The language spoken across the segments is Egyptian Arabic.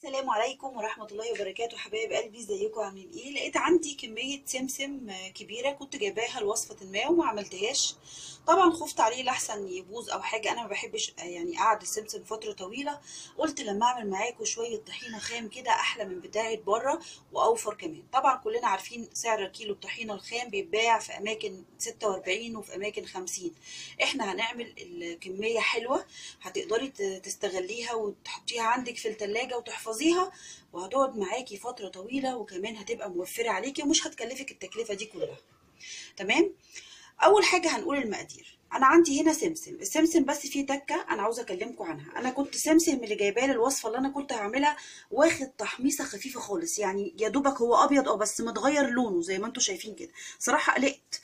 السلام عليكم ورحمة الله وبركاته حبايب قلبي ازيكم عاملين ايه لقيت عندي كمية سمسم آه، كبيرة كنت جايباها لوصفة ما وما عملتهاش طبعا خفت عليه لحسن يبوظ او حاجة انا ما بحبش آه، يعني اقعد السمسم فترة طويلة قلت لما اعمل معاكم شوية طحينة خام كده احلى من بتاعة بره واوفر كمان طبعا كلنا عارفين سعر كيلو الطحينة الخام بيتباع في اماكن 46 وفي اماكن 50 احنا هنعمل الكمية حلوة هتقدري ت- تستغليها وتحطيها عندك في التلاجة وتحفظيها وهتقعد معاكي فترة طويلة وكمان هتبقى موفرة عليكي ومش هتكلفك التكلفة دي كلها تمام اول حاجة هنقول المقادير انا عندي هنا سمسم السمسم بس فيه تكة انا عاوزة اكلمكم عنها انا كنت سمسم اللي جايباه للوصفة اللي انا كنت هعملها واخد تحميصة خفيفة خالص يعني يا دوبك هو ابيض اه بس متغير لونه زي ما انتم شايفين كده صراحة قلقت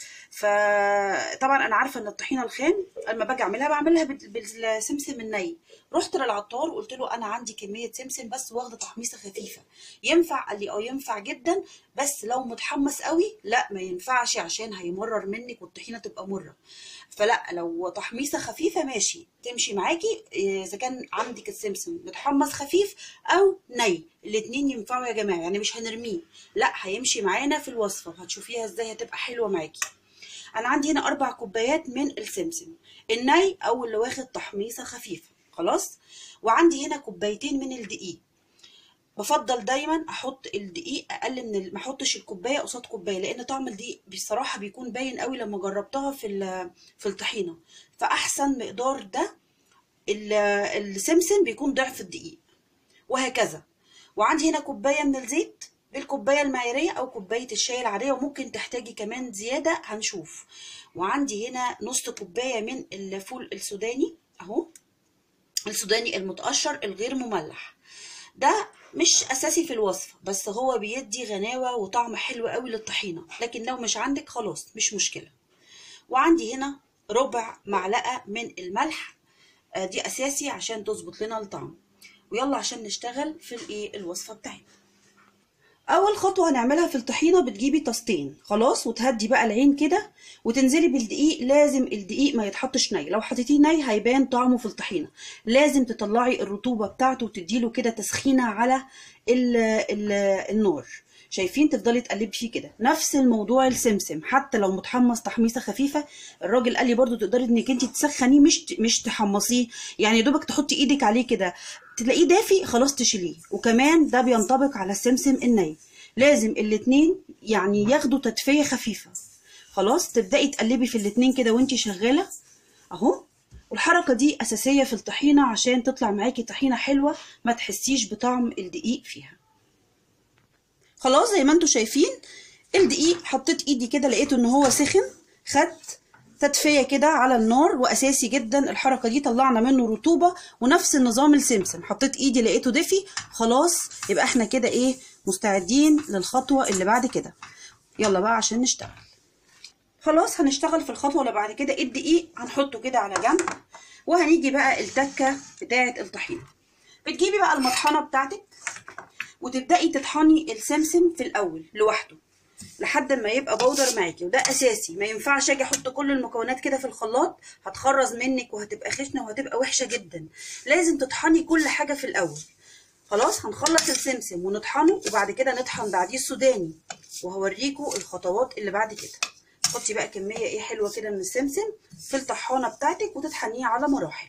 فطبعا انا عارفة ان الطحينة الخام لما باجي اعملها بعملها بال- بالسمسم الني رحت للعطار وقلت له انا عندي كمية سمسم بس واخدة تحميصة خفيفة ينفع قال لي اه ينفع جدا بس لو متحمص قوي لا ما ينفعش عشان هيمرر منك والطحينة تبقى مرة فلا لو تحميصه خفيفه ماشي تمشي معاكي إيه، اذا كان عندك السمسم متحمص خفيف او ني الاتنين ينفعوا يا جماعه يعني مش هنرميه لا هيمشي معانا في الوصفه وهتشوفيها ازاي هتبقى حلوه معاكي انا عندي هنا اربع كوبايات من السمسم الني او اللي واخد تحميصه خفيفه خلاص وعندي هنا كوبايتين من الدقيق بفضل دايما احط الدقيق اقل من ال- ما احطش الكوبايه قصاد كوبايه لان طعم الدقيق بصراحه بيكون باين قوي لما جربتها في ال- في الطحينه فاحسن مقدار ده ال- السمسم بيكون ضعف الدقيق وهكذا وعندي هنا كوبايه من الزيت بالكوبايه المعياريه او كوبايه الشاي العاديه وممكن تحتاجي كمان زياده هنشوف وعندي هنا نص كوبايه من الفول السوداني اهو السوداني المتقشر الغير مملح ده مش اساسي في الوصفه بس هو بيدي غناوه وطعم حلو قوي للطحينه لكن لو مش عندك خلاص مش مشكله وعندي هنا ربع معلقه من الملح آه، دي اساسي عشان تظبط لنا الطعم ويلا عشان نشتغل في الايه الوصفه بتاعتنا اول خطوه هنعملها في الطحينه بتجيبي طاستين خلاص وتهدي بقى العين كده وتنزلي بالدقيق لازم الدقيق ما يتحطش ني لو حطيتيه ني هيبان طعمه في الطحينه لازم تطلعي الرطوبه بتاعته وتديله كده تسخينه على ال ال النار شايفين تفضلي تقلبي فيه كده نفس الموضوع السمسم حتى لو متحمص تحميصه خفيفه الراجل قال لي برضو تقدري انك انت تسخنيه مش مش تحمصيه يعني يا دوبك تحطي ايدك عليه كده تلاقيه دافي خلاص تشيليه وكمان ده بينطبق على السمسم الني لازم الاتنين يعني ياخدوا تدفيه خفيفه خلاص تبداي تقلبي في الاتنين كده وانتي شغاله اهو والحركه دي اساسيه في الطحينه عشان تطلع معاكي طحينه حلوه ما تحسيش بطعم الدقيق فيها خلاص زي ما انتوا شايفين الدقيق حطيت ايدي كده لقيته ان هو سخن خدت تدفية كده على النار واساسي جدا الحركه دي طلعنا منه رطوبه ونفس النظام السمسم حطيت ايدي لقيته دفي خلاص يبقى احنا كده ايه مستعدين للخطوه اللي بعد كده يلا بقى عشان نشتغل خلاص هنشتغل في الخطوه اللي بعد كده الدقيق هنحطه كده على جنب وهنيجي بقى التكه بتاعه الطحينه بتجيبي بقى المطحنه بتاعتك وتبداي تطحني السمسم في الاول لوحده لحد ما يبقى بودر معاكي وده اساسي ما ينفعش اجي احط كل المكونات كده في الخلاط هتخرز منك وهتبقى خشنه وهتبقى وحشه جدا لازم تطحني كل حاجه في الاول خلاص هنخلص السمسم ونطحنه وبعد كده نطحن بعديه السوداني وهوريكم الخطوات اللي بعد كده تحطي بقى كميه ايه حلوه كده من السمسم في الطحانه بتاعتك وتطحنيه على مراحل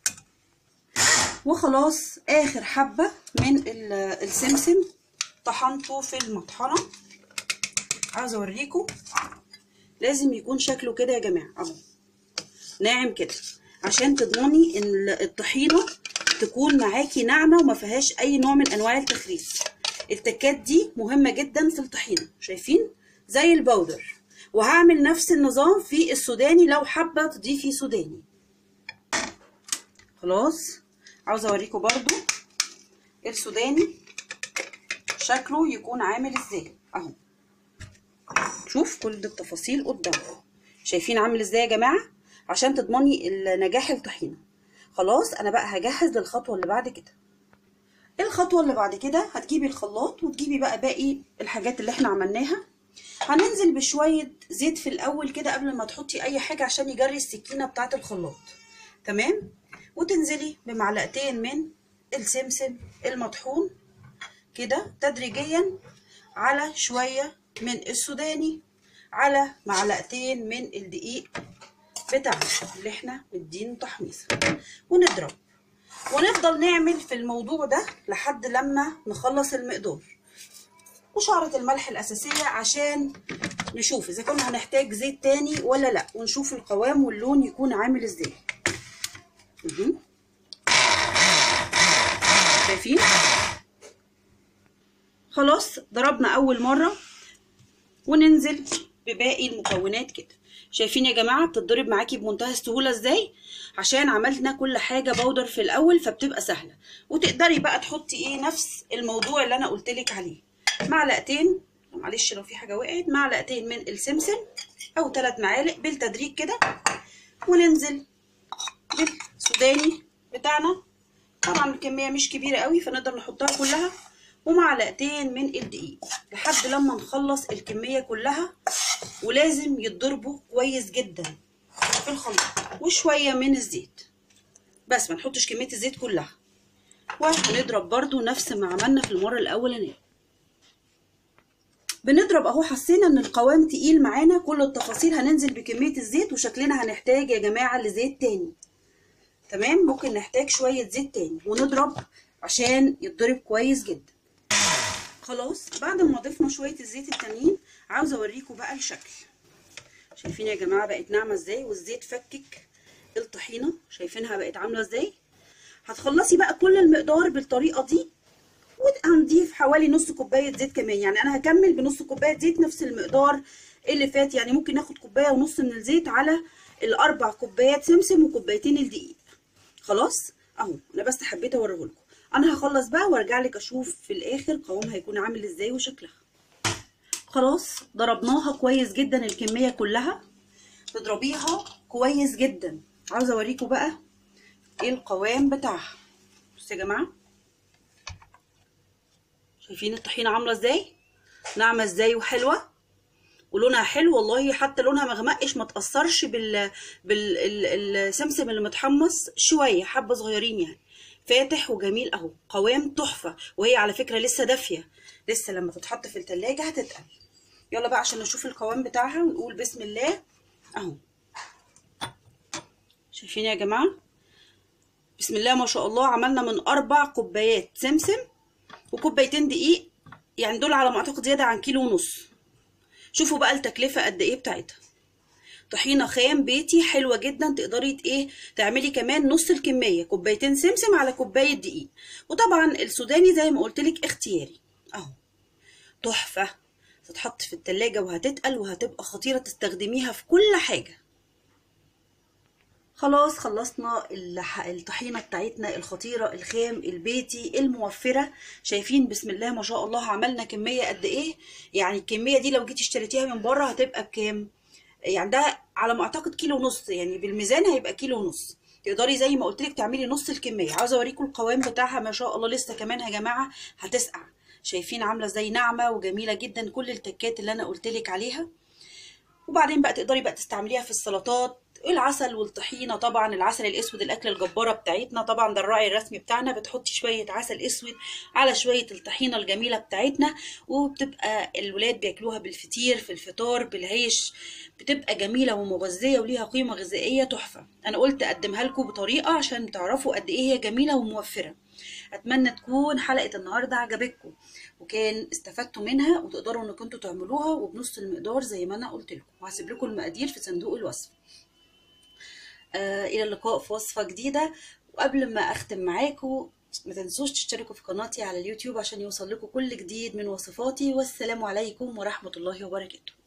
وخلاص اخر حبه من ال- السمسم طحنته في المطحنه عاوزه اوريكم لازم يكون شكله كده يا جماعه اهو ناعم كده عشان تضمني ان الطحينه تكون معاكي ناعمه وما فيهاش اي نوع من انواع التخريف التكات دي مهمه جدا في الطحينه شايفين زي البودر وهعمل نفس النظام في السوداني لو حابه تضيفي سوداني خلاص عاوزه اوريكم برضو السوداني شكله يكون عامل ازاي اهو شوف كل التفاصيل قدامكم شايفين عامل ازاي يا جماعه عشان تضمني نجاح الطحينه خلاص انا بقى هجهز للخطوه اللي بعد كده الخطوه اللي بعد كده هتجيبي الخلاط وتجيبي بقى باقي الحاجات اللي احنا عملناها هننزل بشويه زيت في الاول كده قبل ما تحطي اي حاجه عشان يجري السكينه بتاعه الخلاط تمام وتنزلي بمعلقتين من السمسم المطحون كده تدريجيا على شوية من السوداني على معلقتين من الدقيق بتاعنا اللي احنا مدينه تحميصه ونضرب ونفضل نعمل في الموضوع ده لحد لما نخلص المقدار وشعرة الملح الأساسية عشان نشوف إذا كنا هنحتاج زيت تاني ولا لأ ونشوف القوام واللون يكون عامل إزاي مهم. شايفين خلاص ضربنا أول مرة وننزل بباقي المكونات كده شايفين يا جماعه بتتضرب معاكي بمنتهى السهوله ازاي عشان عملنا كل حاجه بودر في الاول فبتبقى سهله وتقدري بقى تحطي ايه نفس الموضوع اللي انا قلت لك عليه معلقتين معلش لو في حاجه وقعت معلقتين من السمسم او ثلاث معالق بالتدريج كده وننزل بالسوداني بتاعنا طبعا الكميه مش كبيره قوي فنقدر نحطها كلها ومعلقتين من الدقيق لحد لما نخلص الكميه كلها ولازم يتضربوا كويس جدا في الخليط وشويه من الزيت بس ما نحطش كميه الزيت كلها وهنضرب برضو نفس ما عملنا في المره الاولانيه بنضرب اهو حسينا ان القوام تقيل معانا كل التفاصيل هننزل بكميه الزيت وشكلنا هنحتاج يا جماعه لزيت تاني تمام ممكن نحتاج شويه زيت تاني ونضرب عشان يتضرب كويس جدا خلاص بعد ما ضفنا شويه الزيت التانيين عاوزه اوريكم بقى الشكل شايفين يا جماعه بقت ناعمه ازاي والزيت فكك الطحينه شايفينها بقت عامله ازاي هتخلصي بقى كل المقدار بالطريقه دي وهنضيف حوالي نص كوبايه زيت كمان يعني انا هكمل بنص كوبايه زيت نفس المقدار اللي فات يعني ممكن ناخد كوبايه ونص من الزيت على الاربع كوبايات سمسم وكوبايتين الدقيق خلاص اهو انا بس حبيت اوريه لكم انا هخلص بقى وارجع لك اشوف في الاخر قوامها هيكون عامل ازاي وشكلها خلاص ضربناها كويس جدا الكميه كلها تضربيها كويس جدا عاوزه اوريكم بقى ايه القوام بتاعها بصوا يا جماعه شايفين الطحينه عامله ازاي ناعمه ازاي وحلوه ولونها حلو والله حتى لونها مغمقش ما تاثرش بال بالسمسم اللي متحمص شويه حبه صغيرين يعني فاتح وجميل اهو قوام تحفه وهي على فكره لسه دافيه لسه لما تتحط في التلاجة هتتقل يلا بقى عشان نشوف القوام بتاعها ونقول بسم الله اهو شايفين يا جماعه بسم الله ما شاء الله عملنا من اربع كوبايات سمسم وكوبايتين دقيق يعني دول على ما اعتقد زياده عن كيلو ونص شوفوا بقى التكلفه قد ايه بتاعتها طحينه خام بيتي حلوه جدا تقدري ايه تعملي كمان نص الكميه كوبايتين سمسم على كوبايه دقيق وطبعا السوداني زي ما قلت لك اختياري اهو تحفه تتحط في التلاجة وهتتقل وهتبقى خطيره تستخدميها في كل حاجه خلاص خلصنا الطحينة بتاعتنا الخطيرة الخام البيتي الموفرة شايفين بسم الله ما شاء الله عملنا كمية قد ايه يعني الكمية دي لو جيتي اشتريتيها من بره هتبقى بكام يعني ده على ما اعتقد كيلو ونص يعني بالميزان هيبقى كيلو ونص تقدري زي ما قلت لك تعملي نص الكميه عاوزه اوريكم القوام بتاعها ما شاء الله لسه كمان يا جماعه هتسقع شايفين عامله زي ناعمه وجميله جدا كل التكات اللي انا قلت لك عليها وبعدين بقى تقدري بقى تستعمليها في السلطات العسل والطحينه طبعا العسل الاسود الاكله الجباره بتاعتنا طبعا ده الراعي الرسمي بتاعنا بتحطي شويه عسل اسود على شويه الطحينه الجميله بتاعتنا وبتبقى الولاد بياكلوها بالفطير في الفطار بالعيش بتبقى جميله ومغذيه وليها قيمه غذائيه تحفه انا قلت اقدمها لكم بطريقه عشان تعرفوا قد ايه هي جميله وموفره اتمنى تكون حلقه النهارده عجبتكم وكان استفدتوا منها وتقدروا انكم انتوا تعملوها وبنص المقدار زي ما انا قلت لكم وهسيب لكم المقادير في صندوق الوصف آه الى اللقاء في وصفه جديده وقبل ما اختم معاكم ما تنسوش تشتركوا في قناتي على اليوتيوب عشان يوصل لكم كل جديد من وصفاتي والسلام عليكم ورحمه الله وبركاته